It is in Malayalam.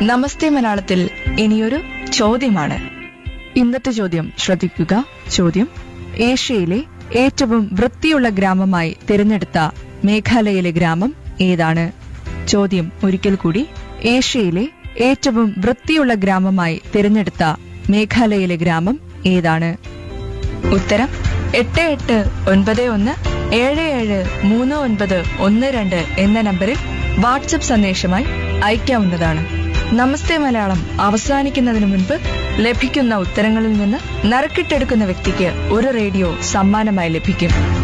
നമസ്തേ മലയാളത്തിൽ ഇനിയൊരു ചോദ്യമാണ് ഇന്നത്തെ ചോദ്യം ശ്രദ്ധിക്കുക ചോദ്യം ഏഷ്യയിലെ ഏറ്റവും വൃത്തിയുള്ള ഗ്രാമമായി തിരഞ്ഞെടുത്ത മേഘാലയയിലെ ഗ്രാമം ഏതാണ് ചോദ്യം ഒരിക്കൽ കൂടി ഏഷ്യയിലെ ഏറ്റവും വൃത്തിയുള്ള ഗ്രാമമായി തിരഞ്ഞെടുത്ത മേഘാലയയിലെ ഗ്രാമം ഏതാണ് ഉത്തരം എട്ട് എട്ട് ഒൻപത് ഒന്ന് ഏഴ് ഏഴ് മൂന്ന് ഒൻപത് ഒന്ന് രണ്ട് എന്ന നമ്പറിൽ വാട്സപ്പ് സന്ദേശമായി അയക്കാവുന്നതാണ് നമസ്തേ മലയാളം അവസാനിക്കുന്നതിന് മുൻപ് ലഭിക്കുന്ന ഉത്തരങ്ങളിൽ നിന്ന് നറുക്കിട്ടെടുക്കുന്ന വ്യക്തിക്ക് ഒരു റേഡിയോ സമ്മാനമായി ലഭിക്കും